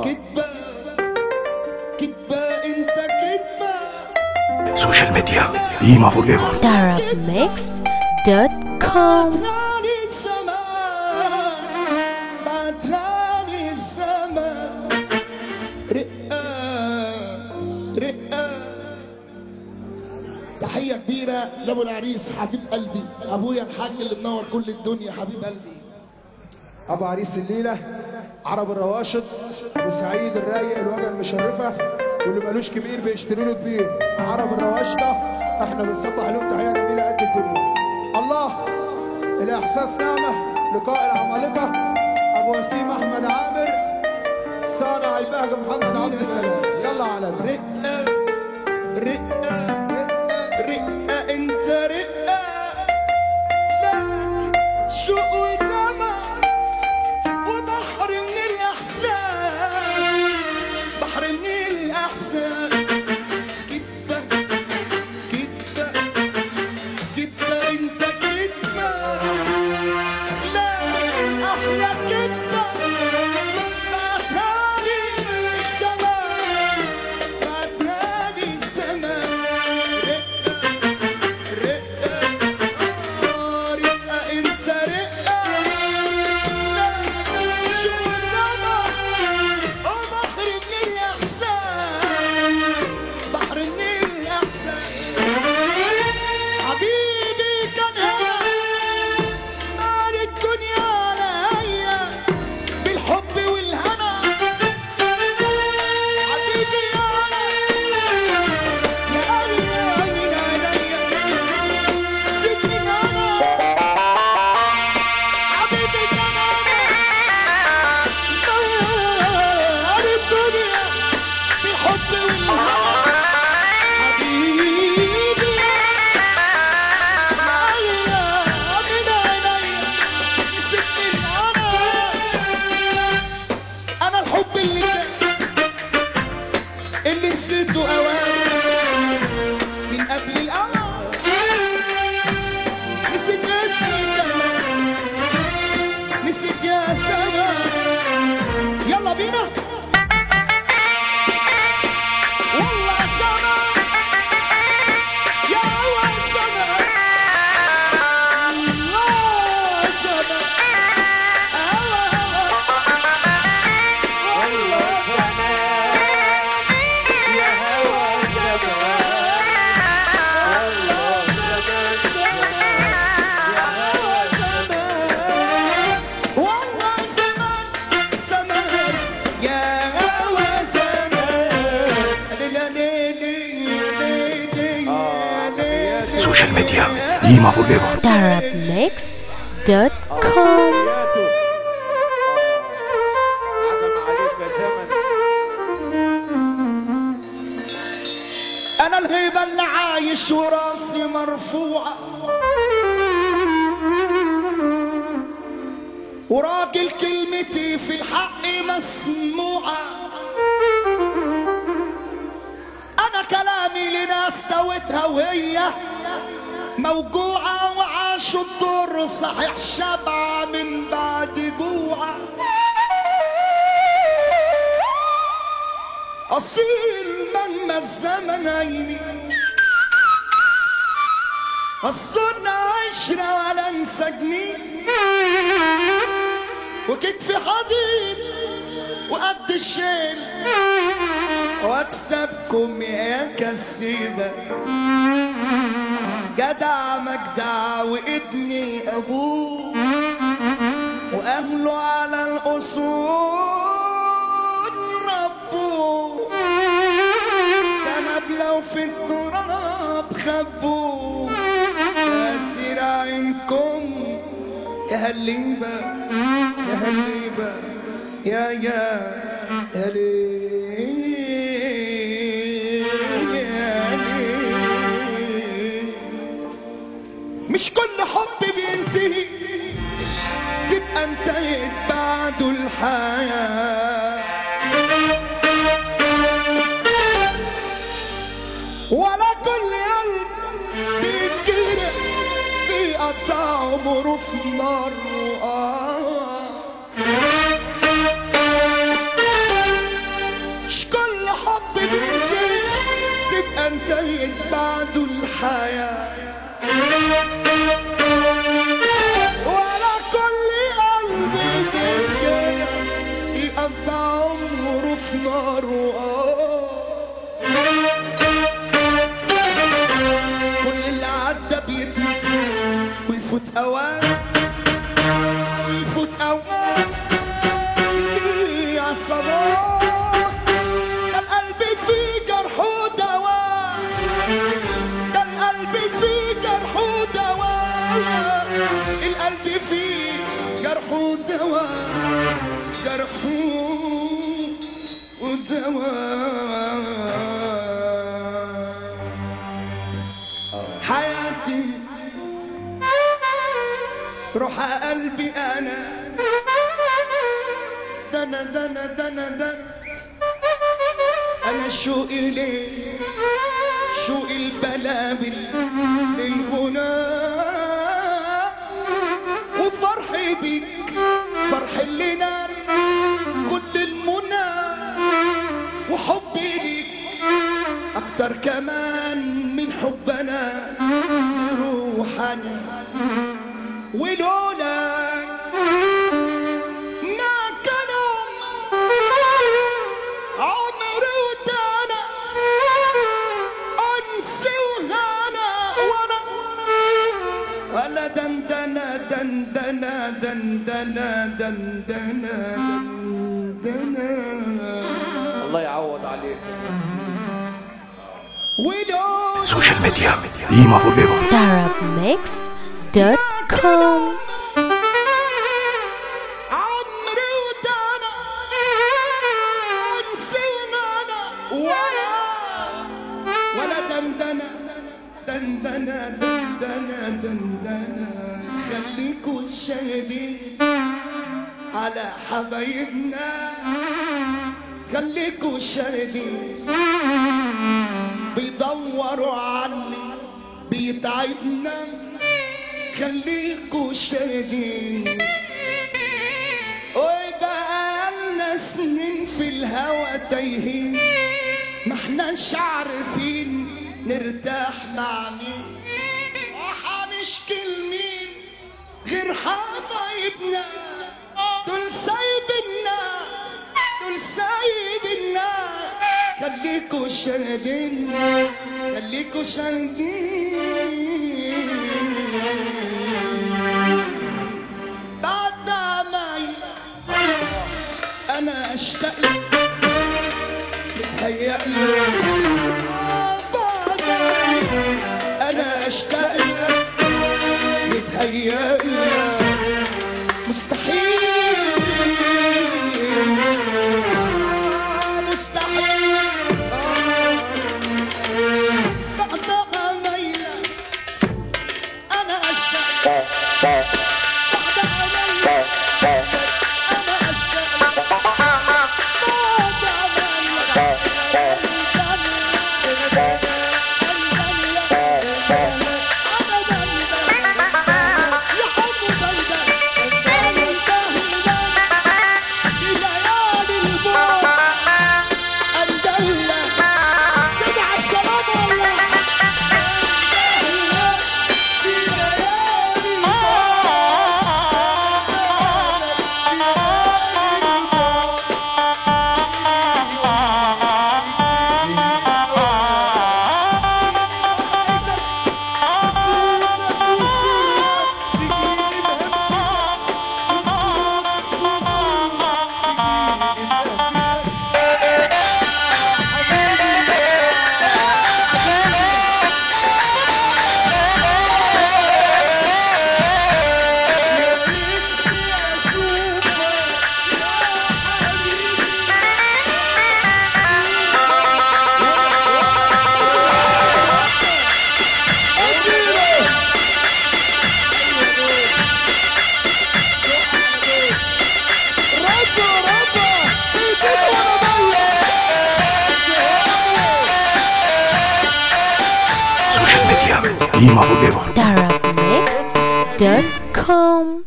كدبة كدبة انت كدبة سوشيال ميديا ديما فور ايفر darabmixed.com بعتراني الزمان بعتراني الزمان رقة رقة تحية كبيرة لأبو العريس حبيب قلبي أبويا الحاج اللي منور كل الدنيا حبيب قلبي ابو عريس الليله عرب الرواشد وسعيد الرايق الوجه المشرفه واللي مالوش كبير بيشتري له كبير عرب الرواشده احنا بنصبح لهم تحيه جميله قد الدنيا الله الاحساس نعمه لقاء العمالقه ابو وسيم احمد عامر صانع البهجه محمد عبد السلام يلا على رقة رقة رقة انت رقة لا شوق ودمع وبحر من الإحسان بحر من الإحسان كدبة كدبة كدبة انت كدبة لا أحلى كدبة بعتالي السماء بعتالي السماء رقة رقة آه، رقة انت رقة لا شو الرضا وبحر من الإحسان بحر من الإحسان حبيبي كان هنا مال الدنيا عليا بالحب والهنا حبيبي يا يا علي يا علي عليا سيبني انا حبيبي كان مال الدنيا بالحب والهنا حبيبي معايا من عينيا سيبني انا انا الحب اللي كان اللي نسيته اوان من قبل الأوان نسيت اسمي كمان نسيت يا سلام يلا بينا والله سلام يا هوا سلام الله سلام هوا والله زمان زمان يا هوا زمان ليلى ليلي ليلي ليلي سوشيال ميديا ديما فور ايفر darabmixed.com انا الغيبه اللي عايش وراسي مرفوعه وراجل كلمتي في الحق مسموعه انا كلامي لناس دوتها وهي موجوعه وعاشوا الدور صحيح شبع من بعد جوعه أصيل مهما الزمن عيني الصرنا عشرة ولا انسى جنيه وكتفي حديد وقد الشيل واكسبكم يا كسيدة جدع مجدع وابني ابوه واهله على الاصول ربوه ده مبلغ في التراب خبوه كاسر عينكم يا هليبة يا هليبة يا يا يا ليه يا ليه مش كل حب بينتهي تبقى انتهت بعده الحياة ولا كل قلب بيتجرح بيقطع عمره في نار آه زايد بعده الحياة ولا كل قلب كده يقضي عمره في نار كل اللي عدى بيتنسي ويفوت اوان ويفوت اوان يضيع صلاة ده القلب فيه جرح ودواء ده القلب فيه جرح ودواء القلب فيه جرح ودواء جرح ودواء حياتي روح قلبي انا دنا دنا دنا دنا انا شوقي ليه شوق البلابل للغنى وفرحي بيك فرح اللي نال كل المنى وحبي ليك اكتر كمان من حبنا روحنا ولولا ما كانوا عمري ودانا انسي وهانا وانا ولا دندنا دندنا دندنا دندنا دندنا الله يعوض عليك ولولا سوشيال ميديا ديما فور ايفر arabmixed.com عمري ودانا انسينا ولا ولا دندنا دندنا دندنا دندنا خليكوا شاهدين على حبايبنا خليكوا شاهدين بيدوروا عني بيتعبنا خليكوا شاهدين وبقالنا سنين في الهوى تايهين ما احناش عارفين نرتاح مع مين وحنشكي لمين غير حبايبنا دول سايبنا دول سايبنا خليكوا شاهدين خليكوا شاهدين بعد عماي انا اشتاق لك متهيألي آه بعد عماي انا اشتاق لك متهيألي مستحيل آه مستحيل آه بعد عماي انا اشتاق بعد عماي انا اشتاق سوشيال ميديا ديما فور ايفر arabmixed.com